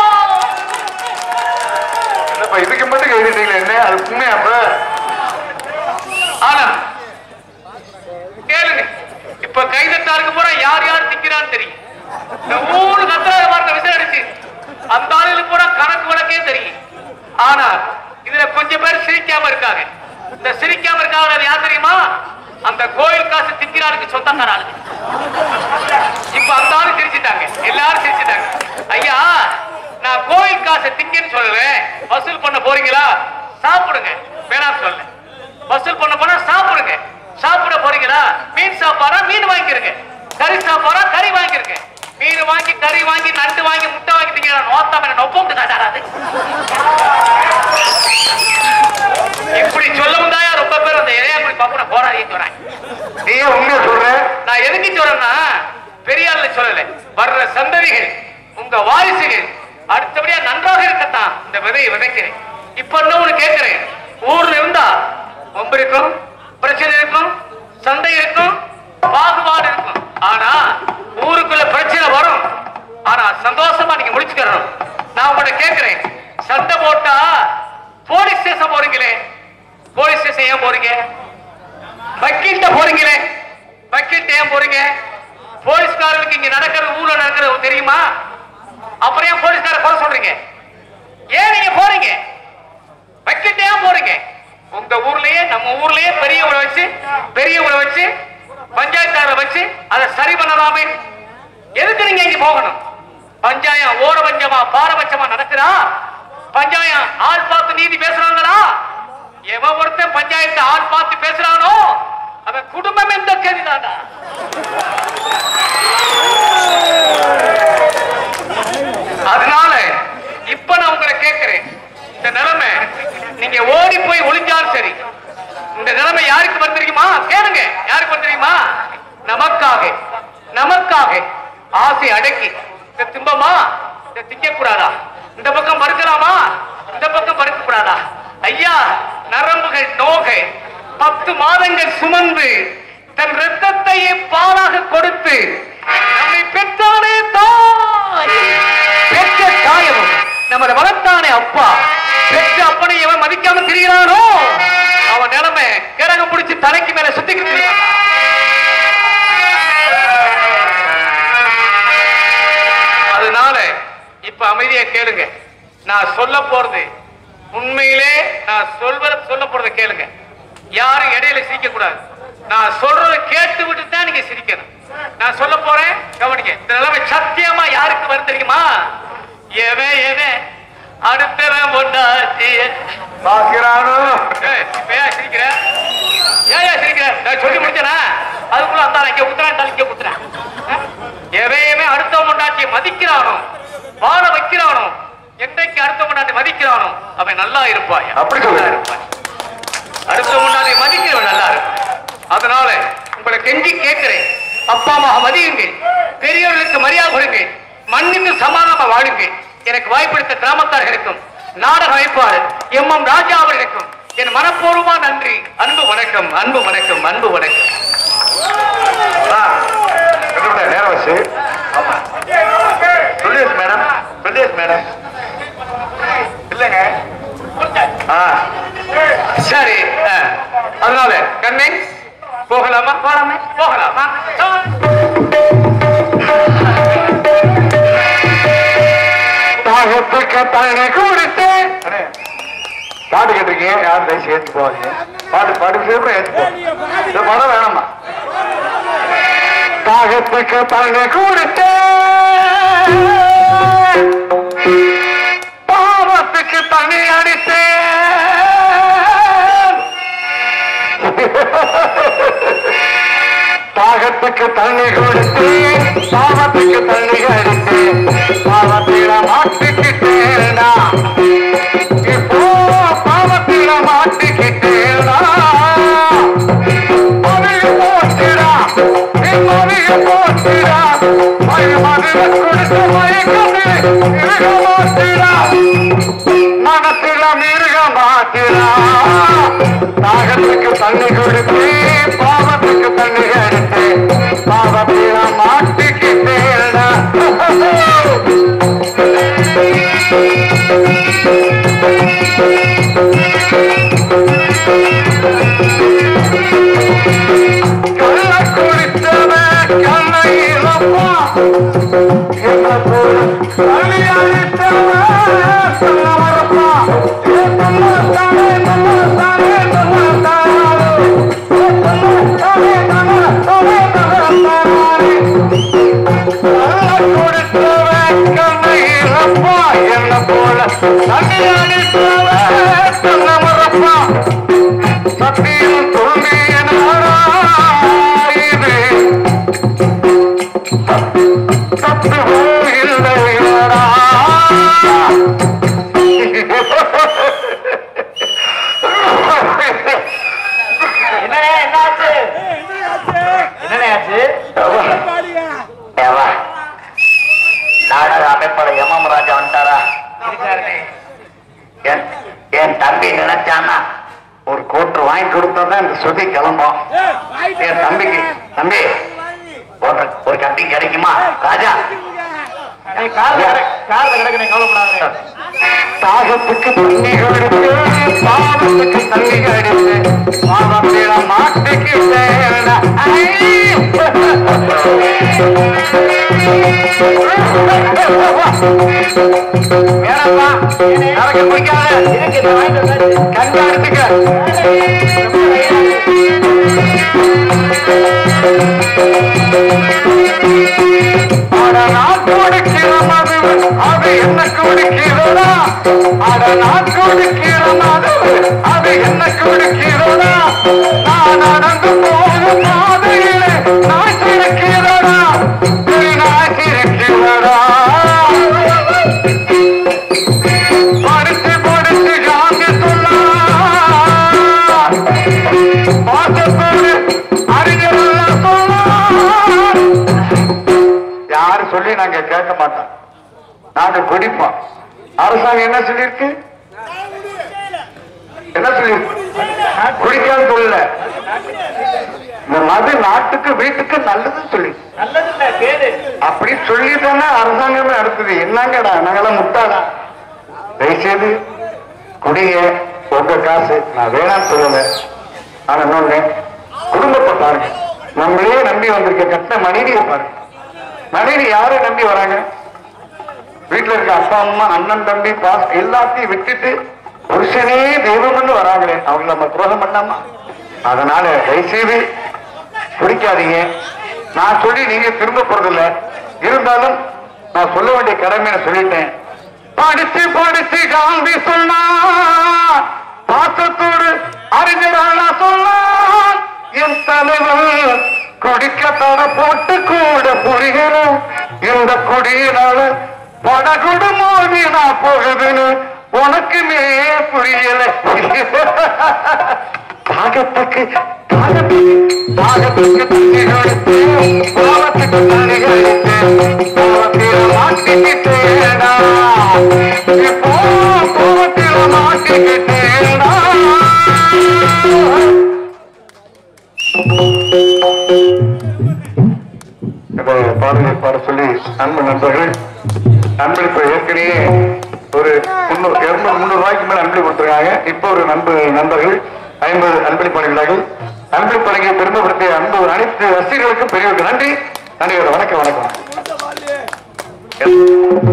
என்னப்பா இதுக்கு மட்டும் கைதிட்டீங்களே என்ன அது உண்மையா அப்ப ஆனா கேளுங்க இப்ப கைதட்டாருக்கு பூரா யார் யார் திங்கிறான்னு தெரியும் இந்த ஊரு கத்திராத வார்த்தை விசில் அடிச்சு அந்த ஆளுகளுக்கு பூரா கணக்கு வழக்கே தெரியும் ஆனா இதுல கொஞ்சம் பேர் சிரிக்காம இருக்காங்க இந்த சிரிக்காம இருக்காங்க அது யார் தெரியுமா அந்த கோயில் காசு திங்கிறாருக்கு சொந்தக்கார ஆளுங்க இப்ப அந்த ஆளு சிரிச்சிட்டாங்க எல்லாரும் சிரிச்சிட்டாங்க ஐயா நான் கோயில் காசை திங்கன்னு சொல்லுவேன் வசூல் பண்ண போறீங்களா சாப்பிடுங்க வேணாம் சொல்ல வசூல் பண்ண போனா சாப்பிடுங்க சாப்பிட போறீங்களா மீன் சாப்பாடா மீன் வாங்கிருங்க கறி சாப்பாடா கறி வாங்கிருங்க மீன் வாங்கி கறி வாங்கி நண்டு வாங்கி முட்டை வாங்கி திங்க நோத்தாம என்ன நொப்பம் தாடாது இப்படி சொல்லவும் தான் ரொம்ப பேர் அந்த இளையாங்குடி பப்பனை போராடின்னு சொல்றாங்க நீ ஏன் உண்மையா சொல்ற நான் எதுக்கு சொல்றேன்னா பெரிய ஆள்ல சொல்லல வர்ற சந்ததிகள் உங்க வாரிசுகள் அடுத்தபடியா நன்றாக இருக்கத்தான் இந்த விதையை விதைக்கிறேன் இப்ப என்ன ஒண்ணு கேட்கிறேன் ஊர்ல இருந்தா ஒம்பு இருக்கும் பிரச்சனை இருக்கும் சண்டை இருக்கும் பாகுபாடு இருக்கும் ஆனா ஊருக்குள்ள பிரச்சனை வரும் ஆனா சந்தோஷமா நீங்க முடிச்சுக்கிறணும் நான் உங்கள்ட்ட கேட்கிறேன் சண்டை போட்டா போலீஸ் ஸ்டேஷன் போறீங்களே போலீஸ் ஸ்டேஷன் ஏன் போறீங்க வக்கீல்கிட்ட போறீங்களே வக்கீல்கிட்ட ஏன் போறீங்க போலீஸ்காரர்களுக்கு இங்க நடக்கிறது ஊர்ல நடக்கிறது தெரியுமா அப்புறம் ஏன் போலீஸ்கார குறை சொல்றீங்க ஏன் நீங்க போறீங்க வக்கீல்கிட்ட ஏன் போறீங்க உங்க ஊர்லயே நம்ம ஊர்லயே பெரியவங்களை வச்சு பெரியவங்களை வச்சு பஞ்சாயத்தாரை வச்சு அதை சரி பண்ணலாமே எதுக்கு நீங்க இங்க போகணும் பஞ்சாயம் ஓரபஞ்சமா பாரபட்சமா நடக்குதா பஞ்சாயம் ஆள் பார்த்து நீதி பேசுறாங்களா எவன் ஒருத்தன் பஞ்சாயத்து ஆள் பார்த்து பேசுறானோ அவன் குடும்பம் எந்த கதிதானா அதனால இப்ப நான் உங்களை கேட்கிறேன் இந்த நிலைமை நீங்க ஓடி போய் ஒளிஞ்சாலும் சரி இந்த நிலைமை யாருக்கு வந்திருக்குமா கேளுங்க யாருக்கு வந்திருக்குமா நமக்காக நமக்காக ஆசை அடக்கி இந்த திம்பமா இந்த திங்க கூடாதா இந்த பக்கம் படுக்கலாமா இந்த பக்கம் படுக்க கூடாதா ஐயா நரம்புகள் நோக பத்து மாதங்கள் சுமந்து தன் ரத்தத்தையே பாலாக கொடுத்து நம்மை பெற்றானே தாய் பெற்ற தாயமும் நம்மளை வளர்த்தானே அப்பா பெற்ற அப்பனை எவன் மதிக்காம திரிகிறானோ அவன் நிலைமை கிரகம் பிடிச்சு தலைக்கு மேல சுத்திக்கிட்டு திரிவான். அதனால இப்ப அமைதியா கேளுங்க நான் சொல்ல போறது உண்மையிலே நான் சொல்வத சொல்ல போறத கேளுங்க யாரும் இடையில சிரிக்க கூடாது நான் சொல்றத கேட்டு விட்டு தான் நீங்க சிரிக்கணும் நான் சொல்ல போறேன் கவனிங்க இந்த நிலைமை சத்தியமா யாருக்கு வரும் தெரியுமா எவன் எவன் அடுத்தவன் பொண்டாட்டி பாக்குறானோ ஏய், இப்ப ஏன் சிரிக்கிற ஏன் ஏன் சிரிக்கிற நான் சொல்லி முடிச்சனா அதுக்குள்ள அந்த இங்க குத்துறான் இங்க குத்துறான் எவையுமே அடுத்த முன்னாட்டியை மதிக்கிறானோ வாழ வைக்கிறானோ என்றைக்கு அடுத்த முன்னாடி மதிக்கிறானோ அவன் நல்லா இருப்பாய் அப்படி சொல்லு. நல்லா இருப்பாய் அடுத்த முன்னாடி மதிக்கிறவன் நல்லா இருப்பான் அதனால உங்களை கெஞ்சி கேட்கிறேன் அப்பா அம்மா மதியுங்க பெரியவர்களுக்கு மரியாதை கொடுங்க மண்ணுக்கு சமாதானமா வாழுங்க எனக்கு வாய்ப்பளித்த கிராமத்தார்களுக்கும் நாடக அமைப்பாளர் எம் எம் ராஜா அவர்களுக்கும் என் மனப்பூர்வமா நன்றி அன்பு வணக்கம் அன்பு வணக்கம் அன்பு வணக்கம் காசு ஆமா சொல்லியாச்சு மேடம் சொல்லியாச்சு மேடம் இல்லைங்க ஆ சரி ஆ. அதனால கண்ணை போகலாமா போகலாமா போகலாமா தாகத்துக்கு தண்ணி கொடுத்து பாட்டு கேட்டிருக்கீங்க யாரும் தயவு ஏற்று போவாங்க பாட்டு பாட்டு சேர்ப்பு ஏற்று போவாங்க இந்த படம் வேணாமா தாகத்துக்கு தண்ணி கொடுத்து பாவத்துக்கு தண்ணி அடித்து தாகத்துக்கு தண்ணி கொடுத்து பாவத்துக்கு தண்ணி அடித்து பாவத்தில மாட்டிக்கிட்டேடா இப்போ பாவத்தில மாட்டிக்கிட்டேடா மதிய போச்சுடா நீ மதிய போச்சுடா மதிய கொடுத்த மயக்கமே இருக மாட்டுடா மனசுல மிருக மாட்டுடா தாகத்துக்கு தண்ணி கொடுத்து பாவத்துக்கு தண்ணி எடுத்து பாவத்தில மாட்டிக்கிட்டேடா கள்ள குடித்தவன் கண்ணை இழப்பா என்ன போல தண்ணி அடித்தவன் சொல்ல மறப்பா ஏ தம்மா தானே தம்மா தானே தம்மா தானே ஏ தம்மா தானே தம்மா தானே தம்மா தானே கள்ள குடித்தவன் கண்ணை இழப்பா என்ன போல தண்ணி அடித்தவன் சொல்ல மறப்பா சத்தியம் சொல்லியனாரா இது தத்துவம் இல்லையடா என்னண்ணே என்னாச்சு என்னண்ணே ஆச்சு ஏவா, நாடக அமைப்பாளர் எமம் ராஜா வந்துட்டாரா இருக்காருண்ணே என் என் தம்பி நினைச்சானா ஒரு கோட்டு வாங்கி கொடுத்தா இந்த சுதி கிளம்பும் என் தம்பிக்கு தம்பி ஒரு ஒரு கட்டி கிடைக்குமா ராஜா நீ கார்ல கார்ல கிடக்கு கவலைப்படாத தாகத்துக்கு தண்ணி கொடுத்து பாவத்துக்கு தண்ணி கடித்து பாவத்தில மாட்டுக்கிட்டேடா வேணப்பா எனக்கு பிடிக்காத இருக்கு இந்த வாங்கிட்டு வந்தாச்சு கண்டா எடுத்துக்க அட நான் கொடுக்கிற மது அது என்ன கொடுக்கிறதா அட நான் கொடுக்கிற மது அது என்ன கொடுக்கிறதா நான் நடந்து போகும் பாதையிலே நான் இருக்கிறதா நான் இருக்கிறதா படிச்சு படிச்சு காந்தி சொல்லா பாசத்தோடு அறிஞரெல்லாம் சொல்லா யாரு சொல்லி நாங்க கேட்க மாட்டோம் நாங்க குடிப்போம் அரசாங்கம் என்ன சொல்லியிருக்கு என்ன சொல்லியிருக்கு குடிக்காது சொல்லல இந்த மது நாட்டுக்கு வீட்டுக்கு நல்லதுன்னு சொல்லி நல்லது இல்ல கேடு அப்படி சொல்லிட்டானா அரசாங்கமே அடுத்தது என்னங்கடா நாங்கெல்லாம் முட்டாளா தயவுசெய்து குடிங்க உங்க காசு நான் வேணாம்னு சொல்லல ஆனா இன்னொன்னு குடும்பத்தை பாருங்க நம்மளே நம்பி வந்திருக்க கட்ட மனைவியை பாருங்க மனைவி யாரை நம்பி வராங்க வீட்டுல இருக்க அப்பா அம்மா அண்ணன் தம்பி பாஸ் எல்லாத்தையும் விட்டுட்டு புருஷனே தெய்வம்னு வராங்களே அவங்க நம்ம துரோகம் பண்ணாமா அதனால தயவுசெய்து குடிக்காதீங்க நான் சொல்லி நீங்க திரும்ப போறதில்ல இருந்தாலும் நான் சொல்ல வேண்டிய கடமையை சொல்லிட்டேன் படிச்சு படிச்சு காந்தி சொன்னா பாசத்தோடு அறிஞரான சொன்னான் என் தலைவன் குடிக்க தட போட்டு கூட புரிகிறோம் இந்த குடியினால பட குடும்பம் வீணா போகுதுன்னு உனக்குமே புரியல தாகத்துக்கு தாகத்துக்கு தாகத்துக்கு தண்ணி கொடுத்து பாவத்துக்கு தண்ணி கொடுத்து பாவத்தில மாட்டிக்கிட்டேடா இப்போ பாவத்தில மாட்டிக்கிட்டேடா இந்த பாடலை பாட சொல்லி அன்பு நண்பர்கள் அன்பளிப்பு ஏற்கனவே ஒரு முன்னூறு இருநூறு முந்நூறு ரூபாய்க்கு மேல அன்பளி கொடுத்துருக்காங்க இப்போ ஒரு நண்பு நண்பர்கள் ஐம்பது அன்பளிப்பு வழங்கினார்கள் அன்பளிப்பு வழங்கிய பெருமைப்படுத்திய அன்பு அனைத்து ரசிகர்களுக்கும் பெரியவருக்கு நன்றி நன்றி வணக்கம் வணக்கம்